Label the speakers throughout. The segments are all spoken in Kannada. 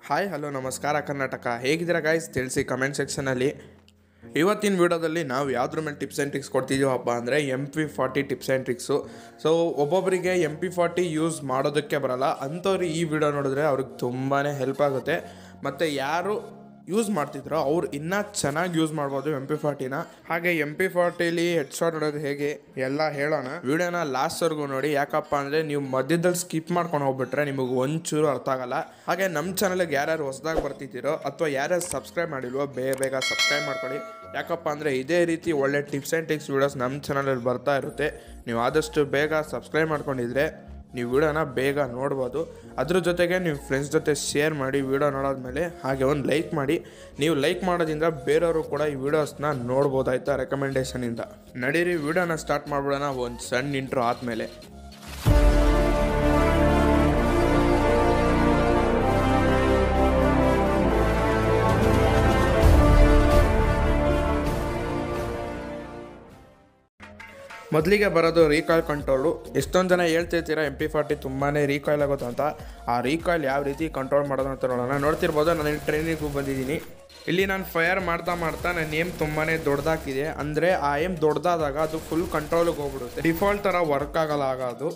Speaker 1: ಹಾಯ್ ಹಲೋ ನಮಸ್ಕಾರ ಕರ್ನಾಟಕ ಹೇಗಿದ್ದೀರಾ ಗಾಯ್ಸ್ ತಿಳಿಸಿ ಕಮೆಂಟ್ ಸೆಕ್ಷನಲ್ಲಿ ಇವತ್ತಿನ ವಿಡಿಯೋದಲ್ಲಿ ನಾವು ಯಾವ್ದ್ರ ಮೇಲೆ ಟಿಪ್ಸ್ ಆ್ಯಂಡ್ ಟ್ರಿಕ್ಸ್ ಕೊಡ್ತಿದ್ದೀವಪ್ಪ ಅಂದರೆ M P forty tips and tricks so ಒಬ್ಬೊಬ್ಬರಿಗೆ ಎಮ್ ಪಿ ಫಾರ್ಟಿ ಯೂಸ್ ಮಾಡೋದಕ್ಕೆ ಬರಲ್ಲ ಅಂಥವ್ರು ಈ ವಿಡಿಯೋ ನೋಡಿದ್ರೆ ಅವ್ರಿಗೆ ತುಂಬಾ ಹೆಲ್ಪ್ ಆಗುತ್ತೆ ಮತ್ತು ಯಾರು ಯೂಸ್ ಮಾಡ್ತಿದ್ರೋ ಅವ್ರು ಇನ್ನೂ ಚೆನ್ನಾಗಿ ಯೂಸ್ ಮಾಡ್ಬೋದು ಎಮ್ ಪಿ ಫಾರ್ಟಿನ ಹಾಗೆ ಎಮ್ ಪಿ ಫಾರ್ಟಿಲಿ ಹೆಡ್ ಶಾಟ್ ಹೊಡೋದು ಹೇಗೆ ಎಲ್ಲ ಹೇಳೋಣ ವಿಡಿಯೋನ ಲಾಸ್ಟ್ವರೆಗೂ ನೋಡಿ ಯಾಕಪ್ಪ ಅಂದರೆ ನೀವು ಮಧ್ಯದಲ್ಲಿ ಸ್ಕಿಪ್ ಮಾಡ್ಕೊಂಡು ಹೋಗ್ಬಿಟ್ರೆ ನಿಮಗೆ ಒಂಚೂರು ಅರ್ಥ ಆಗಲ್ಲ ಹಾಗೆ ನಮ್ಮ ಚಾನಲ್ಗೆ ಯಾರ್ಯಾರು ಹೊಸದಾಗಿ ಬರ್ತಿದ್ದೀರೋ ಅಥವಾ ಯಾರ್ಯಾರು ಸಬ್ಸ್ಕ್ರೈಬ್ ಮಾಡಿಲ್ವೋ ಬೇಗ ಬೇಗ ಸಬ್ಸ್ಕ್ರೈಬ್ ಮಾಡ್ಕೊಳ್ಳಿ ಯಾಕಪ್ಪ ಅಂದರೆ ಇದೇ ರೀತಿ ಒಳ್ಳೆ ಟಿಪ್ಸ್ ಆ್ಯಂಡ್ ಟಿಕ್ಸ್ ವೀಡಿಯೋಸ್ ನಮ್ಮ ಚಾನಲಲ್ಲಿ ಬರ್ತಾ ಇರುತ್ತೆ ನೀವು ಆದಷ್ಟು ಬೇಗ ಸಬ್ಸ್ಕ್ರೈಬ್ ಮಾಡ್ಕೊಂಡಿದ್ರೆ ನೀವು ವಿಡಿಯೋನ ಬೇಗ ನೋಡ್ಬೋದು ಅದ್ರ ಜೊತೆಗೆ ನೀವು ಫ್ರೆಂಡ್ಸ್ ಜೊತೆ ಶೇರ್ ಮಾಡಿ ವಿಡಿಯೋ ನೋಡೋದ್ಮೇಲೆ ಹಾಗೆ ಒಂದು ಲೈಕ್ ಮಾಡಿ ನೀವು ಲೈಕ್ ಮಾಡೋದ್ರಿಂದ ಬೇರೆಯವರು ಕೂಡ ಈ ವಿಡಿಯೋಸ್ನ ನೋಡ್ಬೋದಾಯ್ತಾ ರೆಕಮೆಂಡೇಷನಿಂದ ನಡೀರಿ ವಿಡಿಯೋನ ಸ್ಟಾರ್ಟ್ ಮಾಡ್ಬಿಡೋಣ ಒಂದು ಸಣ್ಣ ಇಂಟ್ರೋ ಆದಮೇಲೆ ಮೊದಲಿಗೆ ಬರೋದು ರೀಕಾಯ್ಲ್ ಕಂಟ್ರೋಲು ಎಷ್ಟೊಂದು ಜನ ಹೇಳ್ತಿರ್ತೀರ ಎಮ್ ಪಿ ಫಾರ್ಟಿ ತುಂಬಾ ರೀಕಾಯ್ಲ್ ಆಗುತ್ತೆ ಅಂತ ಆ ರೀಕಾಯ್ಲ್ ಯಾವ ರೀತಿ ಕಂಟ್ರೋಲ್ ಮಾಡೋದು ಅಂತ ನೋಡೋಣ ನೋಡ್ತಿರ್ಬೋದು ನಾನು ಇಲ್ಲಿ ಟ್ರೈನಿಗೂ ಬಂದಿದ್ದೀನಿ ಇಲ್ಲಿ ನಾನು ಫೈರ್ ಮಾಡ್ತಾ ಮಾಡ್ತಾ ನನ್ನ ಏಮ್ ತುಂಬಾ ದೊಡ್ಡದಾಗ್ತಿದೆ ಅಂದರೆ ಆ ಏಮ್ ದೊಡ್ಡದಾದಾಗ ಅದು ಫುಲ್ ಕಂಟ್ರೋಲಿಗೆ ಹೋಗ್ಬಿಡುತ್ತೆ ಡಿಫಾಲ್ಟ್ ಥರ ವರ್ಕ್ ಆಗಲ್ಲ ಆಗ ಅದು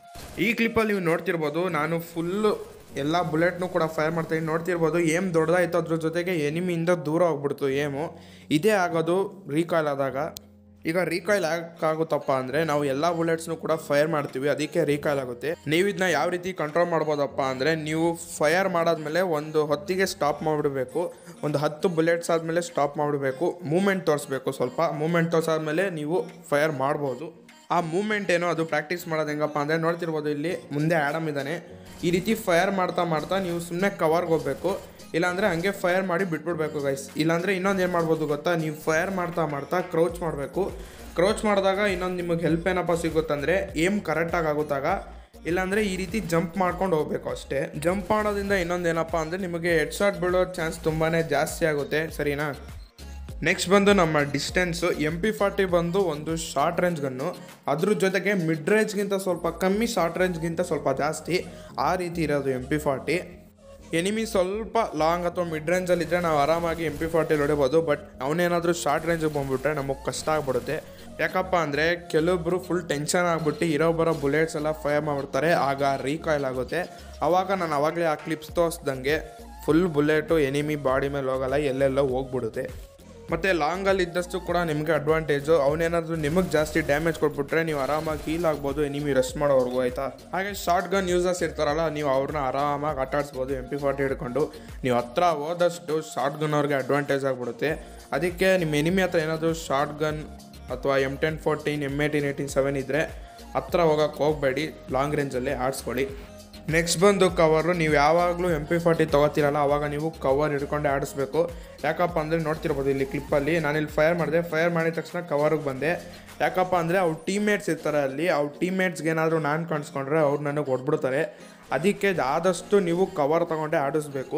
Speaker 1: ಈ ಕ್ಲಿಪ್ಪಲ್ಲಿ ನೀವು ನೋಡ್ತಿರ್ಬೋದು ನಾನು ಫುಲ್ಲು ಎಲ್ಲ ಬುಲೆಟ್ನು ಕೂಡ ಫೈರ್ ಮಾಡ್ತೀನಿ ನೋಡ್ತಿರ್ಬೋದು ಏಮ್ ದೊಡ್ಡದಾಯಿತು ಅದ್ರ ಜೊತೆಗೆ ಎನಿಮಿಯಿಂದ ದೂರ ಹೋಗ್ಬಿಡ್ತು ಏಮು ಇದೇ ಆಗೋದು ರೀಕಾಯ್ಲ್ ಆದಾಗ ಈಗ ರೀಕಾಯ್ಲ್ ಆಗುತ್ತಪ್ಪ ಅಂದರೆ ನಾವು ಎಲ್ಲ ಬುಲೆಟ್ಸ್ನು ಕೂಡ ಫೈರ್ ಮಾಡ್ತೀವಿ ಅದಕ್ಕೆ ರೀಕಾಯ್ಲ್ ಆಗುತ್ತೆ ನೀವು ಇದನ್ನ ಯಾವ ರೀತಿ ಕಂಟ್ರೋಲ್ ಮಾಡ್ಬೋದಪ್ಪ ಅಂದರೆ ನೀವು ಫೈರ್ ಮಾಡಾದ್ಮೇಲೆ ಒಂದು ಹೊತ್ತಿಗೆ ಸ್ಟಾಪ್ ಮಾಡಿಬಿಡಬೇಕು ಒಂದು ಹತ್ತು ಬುಲೆಟ್ಸ್ ಆದಮೇಲೆ ಸ್ಟಾಪ್ ಮಾಡಿಬಿಡಬೇಕು ಮೂಮೆಂಟ್ ತೋರಿಸ್ಬೇಕು ಸ್ವಲ್ಪ ಮೂಮೆಂಟ್ ತೋರಿಸಾದ್ಮೇಲೆ ನೀವು ಫೈರ್ ಮಾಡ್ಬೋದು ಆ ಮೂಮೆಂಟ್ ಏನೋ ಅದು ಪ್ರಾಕ್ಟೀಸ್ ಮಾಡೋದು ಹೆಂಗಪ್ಪ ಅಂದರೆ ನೋಡ್ತಿರ್ಬೋದು ಇಲ್ಲಿ ಮುಂದೆ ಆ್ಯಡಮ್ ಇದ್ದಾನೆ ಈ ರೀತಿ ಫೈರ್ ಮಾಡ್ತಾ ಮಾಡ್ತಾ ನೀವು ಸುಮ್ಮನೆ ಕವರ್ಗೆ ಹೋಗಬೇಕು ಇಲ್ಲಾಂದರೆ ಹಂಗೆ ಫೈರ್ ಮಾಡಿ ಬಿಟ್ಬಿಡ್ಬೇಕು ಗೈಸ್ ಇಲ್ಲಾಂದರೆ ಇನ್ನೊಂದು ಏನು ಮಾಡ್ಬೋದು ಗೊತ್ತಾ ನೀವು ಫೈರ್ ಮಾಡ್ತಾ ಮಾಡ್ತಾ ಕ್ರೌಚ್ ಮಾಡಬೇಕು ಕ್ರೌಚ್ ಮಾಡಿದಾಗ ಇನ್ನೊಂದು ನಿಮಗೆ ಹೆಲ್ಪ್ ಏನಪ್ಪ ಸಿಗುತ್ತಂದರೆ ಏಮ್ ಕರೆಕ್ಟಾಗಿ ಆಗುತ್ತಾಗ ಇಲ್ಲಾಂದರೆ ಈ ರೀತಿ ಜಂಪ್ ಮಾಡ್ಕೊಂಡು ಹೋಗ್ಬೇಕು ಅಷ್ಟೇ ಜಂಪ್ ಮಾಡೋದ್ರಿಂದ ಇನ್ನೊಂದು ಏನಪ್ಪ ಅಂದರೆ ನಿಮಗೆ ಹೆಡ್ ಶಾಟ್ ಬೀಳೋ ಚಾನ್ಸ್ ತುಂಬಾ ಜಾಸ್ತಿ ಆಗುತ್ತೆ ಸರಿನಾ ನೆಕ್ಸ್ಟ್ ಬಂದು ನಮ್ಮ ಡಿಸ್ಟೆನ್ಸು ಎಮ್ ಪಿ ಫಾರ್ಟಿ ಬಂದು ಒಂದು ಶಾರ್ಟ್ ರೇಂಜ್ ಗನ್ನು ಅದ್ರ ಜೊತೆಗೆ ಮಿಡ್ ರೇಂಜ್ಗಿಂತ ಸ್ವಲ್ಪ ಕಮ್ಮಿ ಶಾರ್ಟ್ ರೇಂಜ್ಗಿಂತ ಸ್ವಲ್ಪ ಜಾಸ್ತಿ ಆ ರೀತಿ ಇರೋದು ಎಮ್ ಪಿ ಫಾರ್ಟಿ ಎನಿಮಿ ಸ್ವಲ್ಪ ಲಾಂಗ್ ಅಥವಾ ಮಿಡ್ ರೇಂಜಲ್ಲಿದ್ದರೆ ನಾವು ಆರಾಮಾಗಿ ಎಮ್ ಪಿ ಫಾರ್ಟಿಲಿ ಹೊಡಿಬೋದು ಬಟ್ ಅವನೇನಾದರೂ ಶಾರ್ಟ್ ರೇಂಜಿಗೆ ಬಂದುಬಿಟ್ರೆ ನಮಗೆ ಕಷ್ಟ ಆಗ್ಬಿಡುತ್ತೆ ಯಾಕಪ್ಪ ಅಂದರೆ ಕೆಲವೊಬ್ಬರು ಫುಲ್ ಟೆನ್ಷನ್ ಆಗಿಬಿಟ್ಟು ಇರೋ ಬರೋ ಬುಲೆಟ್ಸ್ ಎಲ್ಲ ಫೈರ್ ಮಾಡಿಬಿಡ್ತಾರೆ ಆಗ ರೀಕಾಯ್ಲ್ ಆಗುತ್ತೆ ಆವಾಗ ನಾನು ಅವಾಗಲೇ ಆ ಕ್ಲಿಪ್ಸ್ ತೋರಿಸ್ದಂಗೆ ಫುಲ್ ಬುಲೆಟು ಎನಿಮಿ ಬಾಡಿ ಮೇಲೆ ಹೋಗಲ್ಲ ಎಲ್ಲೆಲ್ಲೋ ಹೋಗ್ಬಿಡುತ್ತೆ ಮತ್ತು ಲಾಂಗಲ್ಲಿ ಇದ್ದಷ್ಟು ಕೂಡ ನಿಮಗೆ ಅಡ್ವಾಂಟೇಜು ಅವನೇನಾದರೂ ನಿಮಗೆ ಜಾಸ್ತಿ ಡ್ಯಾಮೇಜ್ ಕೊಟ್ಬಿಟ್ರೆ ನೀವು ಆರಾಮಾಗಿ ಹೀಲ್ ಆಗ್ಬೋದು ಎನಿಮಿ ರೆಸ್ಟ್ ಮಾಡೋವರೆಗೂ ಆಯಿತಾ ಹಾಗೆ ಶಾರ್ಟ್ ಗನ್ ಯೂಸರ್ಸ್ ಇರ್ತಾರಲ್ಲ ನೀವು ಅವ್ರನ್ನ ಆರಾಮಾಗಿ ಆಟಾಡಿಸ್ಬೋದು ಎಮ್ ಪಿ ಫಾರ್ಟಿ ಹಿಡ್ಕೊಂಡು ನೀವು ಹತ್ರ ಹೋದಷ್ಟು ಶಾರ್ಟ್ ಗನ್ ಅವ್ರಿಗೆ ಅಡ್ವಾಂಟೇಜ್ ಆಗಿಬಿಡುತ್ತೆ ಅದಕ್ಕೆ ನಿಮ್ಮ ಎನಿಮಿ ಹತ್ರ ಏನಾದರೂ ಶಾರ್ಟ್ ಗನ್ ಅಥವಾ M ten fourteen M eighteen eighteen seven ಇದ್ದರೆ ಹತ್ರ ಹೋಗೋಕ್ಕೆ ಹೋಗಬೇಡಿ ಲಾಂಗ್ ರೇಂಜಲ್ಲಿ ಆಡಿಸ್ಕೊಳ್ಳಿ ನೆಕ್ಸ್ಟ್ ಬಂದು ಕವರು ನೀವು ಯಾವಾಗಲೂ ಎಮ್ ಪಿ ಫಾರ್ಟಿ ತೊಗೋತೀರಲ್ಲ ಆವಾಗ ನೀವು ಕವರ್ ಹಿಡ್ಕೊಂಡೆ ಆಡಿಸ್ಬೇಕು ಯಾಕಪ್ಪ ಅಂದರೆ ನೋಡ್ತಿರ್ಬೋದು ಇಲ್ಲಿ ಕ್ಲಿಪ್ಪಲ್ಲಿ ನಾನಿಲ್ಲಿ ಫೈರ್ ಮಾಡಿದೆ ಫೈರ್ ಮಾಡಿದ ತಕ್ಷಣ ಕವರಿಗೆ ಬಂದೆ ಯಾಕಪ್ಪ ಅಂದರೆ ಅವ್ರ ಟೀಮ್ಮೇಟ್ಸ್ ಇರ್ತಾರೆ ಅಲ್ಲಿ ಅವ್ರ ಟೀಮ್ಮೇಟ್ಸ್ಗೆ ಏನಾದರೂ ನಾನು ಕಾಣಿಸ್ಕೊಂಡ್ರೆ ಅವ್ರು ನನಗೆ ಹೊಡ್ಬಿಡ್ತಾರೆ ಅದಕ್ಕೆ ಆದಷ್ಟು ನೀವು ಕವರ್ ತೊಗೊಂಡೆ ಆಡಿಸ್ಬೇಕು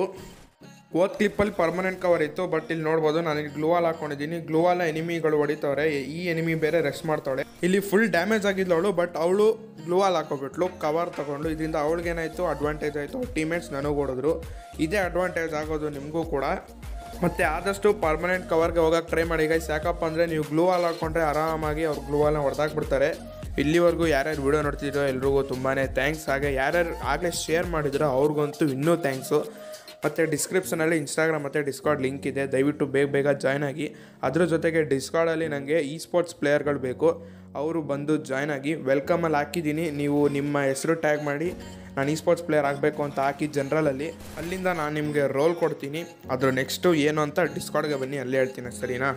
Speaker 1: ಓದ್ ಕ್ಲಿಪ್ಪಲ್ಲಿ ಪರ್ಮನೆಂಟ್ ಕವರ್ ಇತ್ತು ಬಟ್ ಇಲ್ಲಿ ನೋಡ್ಬೋದು ನಾನು ಇಲ್ಲಿ ಗ್ಲೂವಾಲ್ ಹಾಕೊಂಡಿದ್ದೀನಿ ಗ್ಲೂವಾಲ ಎನಿಮಿಗಳು ಹೊಡಿತವ್ರೆ ಈ ಎನಿಮಿ ಬೇರೆ ರೆಸ್ಟ್ ಮಾಡ್ತಾಳೆ ಇಲ್ಲಿ ಫುಲ್ ಡ್ಯಾಮೇಜ್ ಆಗಿದ್ಲವಳು ಬಟ್ ಅವಳು ಗ್ಲೂವಾಲ್ ಹಾಕೋಬಿಟ್ಲು ಕವರ್ ತಗೊಂಡು ಇದರಿಂದ ಅವಳಿಗೇನಾಯಿತು ಅಡ್ವಾಂಟೇಜ್ ಆಯಿತು ಅವ್ರ ಟೀಮೇಟ್ಸ್ ನನಗೆ ಹೊಡೆದ್ರು ಇದೇ ಅಡ್ವಾಂಟೇಜ್ ಆಗೋದು ನಿಮಗೂ ಕೂಡ ಮತ್ತು ಆದಷ್ಟು ಪರ್ಮನೆಂಟ್ ಕವರ್ಗೆ ಹೋಗೋಕೆ ಟ್ರೈ ಮಾಡಿ ಗೈಸ್ ಯಾಕಪ್ಪ ಅಂದರೆ ನೀವು ಗ್ಲೂ ವಾಲ್ ಹಾಕ್ಕೊಂಡ್ರೆ ಆರಾಮಾಗಿ ಅವ್ರು ಗ್ಲೂ ವಾಲ್ನ ಹೊಡೆದಾಕ್ಬಿಡ್ತಾರೆ ಇಲ್ಲಿವರೆಗೂ ಯಾರ್ಯಾರು ವಿಡಿಯೋ ನೋಡ್ತಿದ್ರೋ ಎಲ್ರಿಗೂ ತುಂಬಾ ಥ್ಯಾಂಕ್ಸ್ ಹಾಗೆ ಯಾರ್ಯಾರು ಆಗಲೇ ಶೇರ್ ಮಾಡಿದ್ರೋ ಅವ್ರಿಗಂತೂ ಇನ್ನೂ ಥ್ಯಾಂಕ್ಸು ಮತ್ತು ಡಿಸ್ಕ್ರಿಪ್ಷನಲ್ಲಿ ಇನ್ಸ್ಟಾಗ್ರಾಮ್ ಮತ್ತು ಡಿಸ್ಕಾರ್ಡ್ ಲಿಂಕ್ ಇದೆ ದಯವಿಟ್ಟು ಬೇಗ ಬೇಗ ಜಾಯ್ನ್ ಆಗಿ ಅದ್ರ ಜೊತೆಗೆ ಡಿಸ್ಕಾರ್ಡಲ್ಲಿ ನನಗೆ ಇ ಸ್ಪೋರ್ಟ್ಸ್ ಪ್ಲೇಯರ್ಗಳು ಬೇಕು ಅವರು ಬಂದು ಜಾಯ್ನ್ ಆಗಿ ವೆಲ್ಕಮಲ್ಲಿ ಹಾಕಿದ್ದೀನಿ ನೀವು ನಿಮ್ಮ ಹೆಸರು ಟ್ಯಾಗ್ ಮಾಡಿ ನಾನು ಇ ಸ್ಪೋರ್ಟ್ಸ್ ಪ್ಲೇಯರ್ ಆಗಬೇಕು ಅಂತ ಹಾಕಿ ಜನರಲಲ್ಲಿ ಅಲ್ಲಿಂದ ನಾನು ನಿಮಗೆ ರೋಲ್ ಕೊಡ್ತೀನಿ ಅದ್ರ ನೆಕ್ಸ್ಟು ಏನು ಅಂತ ಡಿಸ್ಕಾರ್ಡ್ಗೆ ಬನ್ನಿ ಅಲ್ಲೇ ಹೇಳ್ತೀನಿ ಸರಿನಾ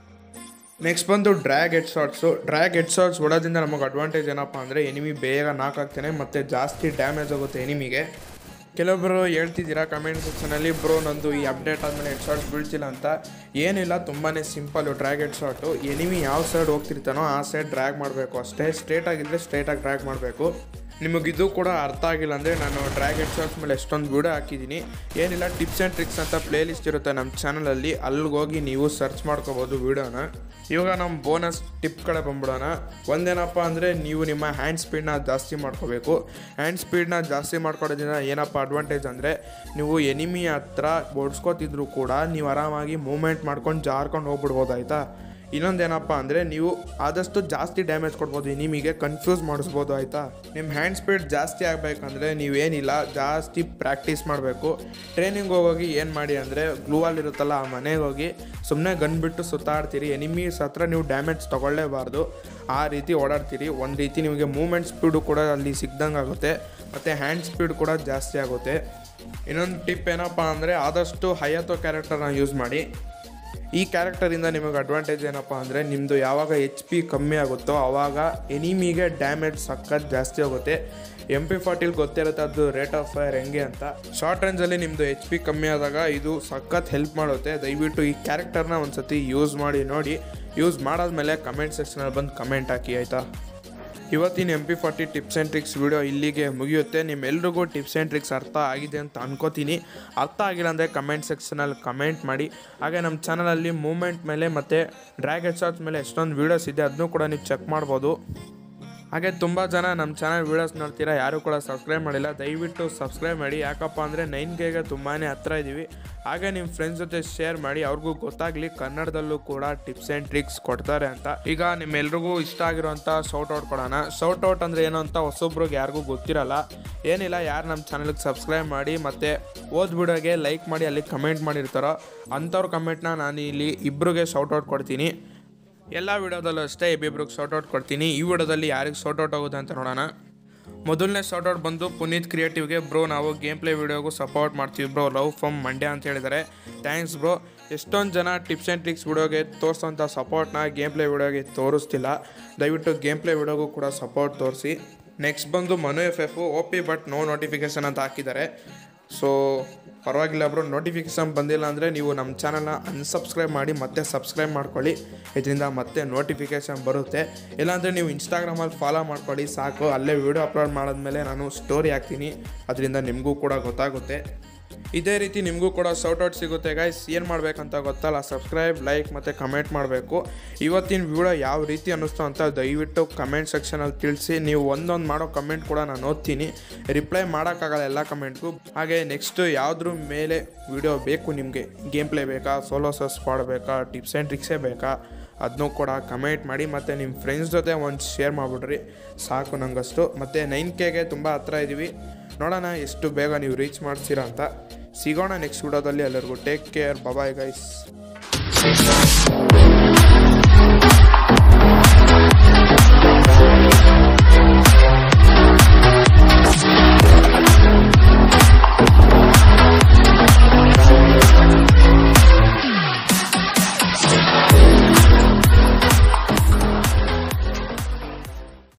Speaker 1: ನೆಕ್ಸ್ಟ್ ಬಂದು drag head shots drag head shots ಹೊಡೋದ್ರಿಂದ ನಮಗೆ ಅಡ್ವಾಂಟೇಜ್ ಏನಪ್ಪ ಅಂದರೆ ಎನಿಮಿ ಬೇಗ ನಾಕ್ ಆಗ್ತಾನೆ ಮತ್ತು ಜಾಸ್ತಿ ಡ್ಯಾಮೇಜ್ ಆಗುತ್ತೆ ಎನಿಮಿಗೆ ಕೆಲವೊಬ್ಬರು ಹೇಳ್ತಿದ್ದೀರಾ ಕಮೆಂಟ್ ಸೆಕ್ಷನಲ್ಲಿ ಬ್ರೋ ನಂದು ಈ ಅಪ್ಡೇಟ್ ಆದಮೇಲೆ ಹೆಡ್ ಶಾಟ್ಸ್ ಬೀಳ್ತಿಲ್ಲ ಅಂತ ಏನಿಲ್ಲ ತುಂಬಾ simple drag head shot enemy ಯಾವ ಸೈಡ್ ಹೋಗ್ತಿರ್ತಾನೋ ಆ ಸೈಡ್ ಡ್ರ್ಯಾಗ್ ಮಾಡಬೇಕು ಅಷ್ಟೇ ಸ್ಟ್ರೇಟ್ ಆಗಿದ್ದರೆ ಸ್ಟ್ರೇಟಾಗಿ ಡ್ರ್ಯಾಗ್ ಮಾಡಬೇಕು ನಿಮಗಿದು ಕೂಡ ಅರ್ಥ ಆಗಿಲ್ಲ ಅಂದರೆ ನಾನು ಡ್ರ್ಯಾಗನ್ ಶಾಟ್ಸ್ ಮೇಲೆ ಎಷ್ಟೊಂದು ವೀಡಿಯೋ ಹಾಕಿದ್ದೀನಿ ಏನಿಲ್ಲ ಟಿಪ್ಸ್ ಆ್ಯಂಡ್ ಟ್ರಿಕ್ಸ್ ಅಂತ ಪ್ಲೇ ಲಿಸ್ಟ್ ಇರುತ್ತೆ ನಮ್ಮ ಚಾನಲಲ್ಲಿ ಅಲ್ಲಿಗೋಗಿ ನೀವು ಸರ್ಚ್ ಮಾಡ್ಕೋಬೋದು ವೀಡಿಯೋನ ಇವಾಗ ನಮ್ಮ ಬೋನಸ್ ಟಿಪ್ ಕಡೆ ಬಂದ್ಬಿಡೋಣ ಒಂದೇನಪ್ಪ ಅಂದರೆ ನೀವು ನಿಮ್ಮ ಹ್ಯಾಂಡ್ ಸ್ಪೀಡ್ನ ಜಾಸ್ತಿ ಮಾಡ್ಕೋಬೇಕು ಹ್ಯಾಂಡ್ ಸ್ಪೀಡ್ನ ಜಾಸ್ತಿ ಮಾಡ್ಕೊಡೋದ್ರಿಂದ ಏನಪ್ಪ ಅಡ್ವಾಂಟೇಜ್ ಅಂದರೆ ನೀವು ಎನಿಮಿ ಹತ್ರ ಓಡಿಸ್ಕೋತಿದ್ರು ಕೂಡ ನೀವು ಆರಾಮಾಗಿ ಮೂಮೆಂಟ್ ಮಾಡ್ಕೊಂಡು ಜಾರ್ಕೊಂಡು ಹೋಗ್ಬಿಡ್ಬೋದು ಆಯಿತಾ ಇನ್ನೊಂದೇನಪ್ಪ ಅಂದರೆ ನೀವು ಆದಷ್ಟು ಜಾಸ್ತಿ ಡ್ಯಾಮೇಜ್ ಕೊಡ್ಬೋದು ನಿಮಗೆ ಕನ್ಫ್ಯೂಸ್ ಮಾಡಿಸ್ಬೋದು ಆಯಿತಾ ನಿಮ್ಮ ಹ್ಯಾಂಡ್ ಸ್ಪೀಡ್ ಜಾಸ್ತಿ ಆಗಬೇಕಂದ್ರೆ ನೀವೇನಿಲ್ಲ ಜಾಸ್ತಿ ಪ್ರಾಕ್ಟೀಸ್ ಮಾಡಬೇಕು ಟ್ರೈನಿಂಗ್ ಹೋಗೋಗಿ ಏನು ಮಾಡಿ ಅಂದರೆ ಗ್ಲೂವಲ್ಲಿ ಇರುತ್ತಲ್ಲ ಆ ಮನೆಗೆ ಹೋಗಿ ಸುಮ್ಮನೆ ಗನ್ ಬಿಟ್ಟು ಸುತ್ತಾಡ್ತೀರಿ ಎನಿಮೀಸ್ ಹತ್ರ ನೀವು ಡ್ಯಾಮೇಜ್ ತೊಗೊಳ್ಳೇಬಾರ್ದು ಆ ರೀತಿ ಓಡಾಡ್ತೀರಿ ಒಂದು ರೀತಿ ನಿಮಗೆ ಮೂಮೆಂಟ್ ಸ್ಪೀಡು ಕೂಡ ಅಲ್ಲಿ ಸಿಗ್ದಂಗೆ ಆಗುತ್ತೆ ಮತ್ತು ಹ್ಯಾಂಡ್ ಸ್ಪೀಡ್ ಕೂಡ ಜಾಸ್ತಿ ಆಗುತ್ತೆ ಇನ್ನೊಂದು ಟಿಪ್ ಏನಪ್ಪ ಅಂದರೆ ಆದಷ್ಟು ಹೈಯತ್ತೋ ಕ್ಯಾರೆಕ್ಟರ್ನ ಯೂಸ್ ಮಾಡಿ ಈ ಕ್ಯಾರೆಕ್ಟರಿಂದ ನಿಮಗೆ ಅಡ್ವಾಂಟೇಜ್ ಏನಪ್ಪ ಅಂದರೆ ನಿಮ್ಮದು ಯಾವಾಗ ಎಚ್ ಪಿ ಕಮ್ಮಿ ಆಗುತ್ತೋ ಆವಾಗ ಎನಿಮಿಗೆ ಡ್ಯಾಮೇಜ್ ಸಖತ್ ಜಾಸ್ತಿ ಆಗುತ್ತೆ ಎಮ್ ಪಿ ಫಾರ್ಟಿಲ್ ಗೊತ್ತಿರುತ್ತೆ ಅದು ರೇಟ್ ಆಫ್ ಫೈರ್ ಹೆಂಗೆ ಅಂತ ಶಾರ್ಟ್ ರೇಂಜಲ್ಲಿ ನಿಮ್ಮದು ಎಚ್ ಪಿ ಕಮ್ಮಿ ಆದಾಗ ಇದು ಸಖತ್ ಹೆಲ್ಪ್ ಮಾಡುತ್ತೆ ದಯವಿಟ್ಟು ಈ ಕ್ಯಾರೆಕ್ಟರ್ನ ಒಂದು ಸತಿ ಯೂಸ್ ಮಾಡಿ ನೋಡಿ ಯೂಸ್ ಮಾಡಾದ್ಮೇಲೆ ಕಮೆಂಟ್ ಸೆಕ್ಷನಲ್ಲಿ ಬಂದು ಕಮೆಂಟ್ ಹಾಕಿ ಆಯಿತಾ ಇವತ್ತಿನ M P forty tips and tricks video ಇಲ್ಲಿಗೆ ಮುಗಿಯುತ್ತೆ ನಿಮ್ಮೆಲ್ರಿಗೂ ಟಿಪ್ಸ್ ಆ್ಯಂಡ್ ಟ್ರಿಕ್ಸ್ ಅರ್ಥ ಆಗಿದೆ ಅಂತ ಅನ್ಕೋತೀನಿ ಅರ್ಥ ಆಗಿಲ್ಲ ಅಂದರೆ ಕಮೆಂಟ್ ಸೆಕ್ಷನಲ್ಲಿ ಕಮೆಂಟ್ ಮಾಡಿ ಹಾಗೆ ನಮ್ಮ ಚಾನಲಲ್ಲಿ ಮೂಮೆಂಟ್ ಮೇಲೆ ಮತ್ತು ಡ್ರ್ಯಾಗ್ ಶಾಟ್ಸ್ ಮೇಲೆ ಎಷ್ಟೊಂದು ವೀಡಿಯೋಸ್ ಇದೆ ಅದನ್ನು ಕೂಡ ನೀವು ಚೆಕ್ ಮಾಡ್ಬೋದು ಹಾಗೆ ತುಂಬ ಜನ ನಮ್ಮ ಚಾನಲ್ ವೀಡಿಯೋಸ್ ನೋಡ್ತೀರಾ ಯಾರು ಕೂಡ ಸಬ್ಸ್ಕ್ರೈಬ್ ಮಾಡಿಲ್ಲ ದಯವಿಟ್ಟು ಸಬ್ಸ್ಕ್ರೈಬ್ ಮಾಡಿ ಯಾಕಪ್ಪ ಅಂದರೆ ನೈನ್ ಕೆಗೆ ತುಂಬಾ ಹತ್ರ ಇದ್ದೀವಿ ಹಾಗೆ ನಿಮ್ಮ ಫ್ರೆಂಡ್ಸ್ ಜೊತೆ ಶೇರ್ ಮಾಡಿ ಅವ್ರಿಗೂ ಗೊತ್ತಾಗಲಿ ಕನ್ನಡದಲ್ಲೂ ಕೂಡ ಟಿಪ್ಸ್ ಆ್ಯಂಡ್ ಟ್ರಿಕ್ಸ್ ಕೊಡ್ತಾರೆ ಅಂತ ಈಗ ನಿಮ್ಮೆಲ್ರಿಗೂ ಇಷ್ಟ ಆಗಿರೋಂಥ ಶೌಟ್ ಔಟ್ ಕೊಡೋಣ ಶೌಟ್ ಔಟ್ ಅಂದರೆ ಏನು ಅಂತ ಹೊಸೊಬ್ರಿಗೆ ಯಾರಿಗೂ ಗೊತ್ತಿರಲ್ಲ ಏನಿಲ್ಲ ಯಾರು ನಮ್ಮ ಚಾನಲ್ಗೆ ಸಬ್ಸ್ಕ್ರೈಬ್ ಮಾಡಿ ಮತ್ತು ಓದ್ ವಿಡಿಯೋಗೆ ಲೈಕ್ ಮಾಡಿ ಅಲ್ಲಿ ಕಮೆಂಟ್ ಮಾಡಿರ್ತಾರೋ ಅಂಥವ್ರ ಕಮೆಂಟ್ನ ನಾನು ಇಲ್ಲಿ ಇಬ್ಬರಿಗೆ ಶೌಟ್ ಔಟ್ ಕೊಡ್ತೀನಿ ಎಲ್ಲ ವಿಡಿಯೋದಲ್ಲೂ ಅಷ್ಟೇ ಇಬ್ಬಿಬ್ರಿಗೆ ಶಾರ್ಟ್ಔಟ್ ಕೊಡ್ತೀನಿ ಈ ವಿಡಿಯೋದಲ್ಲಿ ಯಾರಿಗೆ ಶಾರ್ಟ್ಔಟ್ ಆಗುತ್ತೆ ಅಂತ ನೋಡೋಣ ಮೊದಲನೇ ಶಾರ್ಟ್ಔಟ್ ಬಂದು ಪುನೀತ್ ಕ್ರಿಯೇಟಿವ್ಗೆ ಬ್ರೋ ನಾವು ಗೇಮ್ ಪ್ಲೇ ವಿಡಿಯೋಗೂ ಸಪೋರ್ಟ್ ಮಾಡ್ತೀವಿ ಬ್ರೋ ಲವ್ ಫ್ರಮ್ ಮಂಡ್ಯ ಅಂತ ಹೇಳಿದ್ದಾರೆ ಥ್ಯಾಂಕ್ಸ್ ಬ್ರೋ ಎಷ್ಟೊಂದು ಜನ ಟಿಪ್ಸ್ ಆ್ಯಂಡ್ ಟ್ರಿಕ್ಸ್ ವಿಡಿಯೋಗೆ ತೋರಿಸೋಂಥ ಸಪೋರ್ಟ್ನ ಗೇಮ್ ಪ್ಲೇ ವಿಡಿಯೋಗೆ ತೋರಿಸ್ತಿಲ್ಲ ದಯವಿಟ್ಟು ಗೇಮ್ ಪ್ಲೇ ವಿಡಿಯೋಗೂ ಕೂಡ ಸಪೋರ್ಟ್ ತೋರಿಸಿ ನೆಕ್ಸ್ಟ್ ಬಂದು Manu F F O P but no notification ಅಂತ ಹಾಕಿದ್ದಾರೆ ಸೊ ಪರವಾಗಿಲ್ಲ ಬ್ರೋ ನೋಟಿಫಿಕೇಶನ್ ಬಂದಿಲ್ಲ ಅಂದರೆ ನೀವು ನಮ್ಮ ಚಾನಲ್ನ ಅನ್ಸಬ್ಸ್ಕ್ರೈಬ್ ಮಾಡಿ ಮತ್ತೆ ಸಬ್ಸ್ಕ್ರೈಬ್ ಮಾಡ್ಕೊಳ್ಳಿ ಇದರಿಂದ ಮತ್ತೆ ನೋಟಿಫಿಕೇಶನ್ ಬರುತ್ತೆ ಇಲ್ಲಾಂದರೆ ನೀವು ಇನ್ಸ್ಟಾಗ್ರಾಮಲ್ಲಿ ಫಾಲೋ ಮಾಡ್ಕೊಳ್ಳಿ ಸಾಕು ಅಲ್ಲೇ ವೀಡಿಯೋ ಅಪ್ಲೋಡ್ ಮಾಡಿದ್ಮೇಲೆ ನಾನು ಸ್ಟೋರಿ ಹಾಕ್ತೀನಿ ಅದರಿಂದ ನಿಮಗೂ ಕೂಡ ಗೊತ್ತಾಗುತ್ತೆ ಇದೇ ರೀತಿ ನಿಮಗೂ ಕೂಡ ಔಟ್ ಸಿಗುತ್ತೆ ಗೈಸ್ ಏನು ಮಾಡಬೇಕಂತ ಗೊತ್ತಲ್ಲ ಸಬ್ಸ್ಕ್ರೈಬ್ ಲೈಕ್ ಮತ್ತು ಕಮೆಂಟ್ ಮಾಡಬೇಕು ಇವತ್ತಿನ ವಿಡಿಯೋ ಯಾವ ರೀತಿ ಅನ್ನಿಸ್ತು ಅಂತ ದಯವಿಟ್ಟು ಕಮೆಂಟ್ ಸೆಕ್ಷನಲ್ಲಿ ತಿಳಿಸಿ ನೀವು ಒಂದೊಂದು ಮಾಡೋ ಕಮೆಂಟ್ ಕೂಡ ನಾನು ಓದ್ತೀನಿ ರಿಪ್ಲೈ ಮಾಡೋಕ್ಕಾಗಲ್ಲ ಎಲ್ಲ ಕಮೆಂಟ್ಗೂ ಹಾಗೆ ನೆಕ್ಸ್ಟು ಯಾವುದ್ರ ಮೇಲೆ ವಿಡಿಯೋ ಬೇಕು ನಿಮಗೆ ಗೇಮ್ ಪ್ಲೇ ಬೇಕಾ ಸೋಲೋಸಸ್ ಬೇಕಾ ಟಿಪ್ಸ್ ಆ್ಯಂಡ್ ಟ್ರಿಕ್ಸೇ ಬೇಕಾ ಅದನ್ನೂ ಕೂಡ ಕಮೆಂಟ್ ಮಾಡಿ ಮತ್ತು ನಿಮ್ಮ ಫ್ರೆಂಡ್ಸ್ ಜೊತೆ ಒಂದು ಶೇರ್ ಮಾಡಿಬಿಡ್ರಿ ಸಾಕು ನಂಗಷ್ಟು ಮತ್ತು ನೈನ್ ಕೆಗೆ ತುಂಬ ಹತ್ರ ಇದ್ದೀವಿ ನೋಡೋಣ ಎಷ್ಟು ಬೇಗ ನೀವು ರೀಚ್ ಮಾಡ್ತೀರಾ ಅಂತ ಸಿಗೋಣ ನೆಕ್ಸ್ಟ್ ವಿಡಿಯೋದಲ್ಲಿ ಎಲ್ಲರಿಗೂ ಟೇಕ್ ಕೇರ್ ಬಬಾಯ್ ಗೈಸ್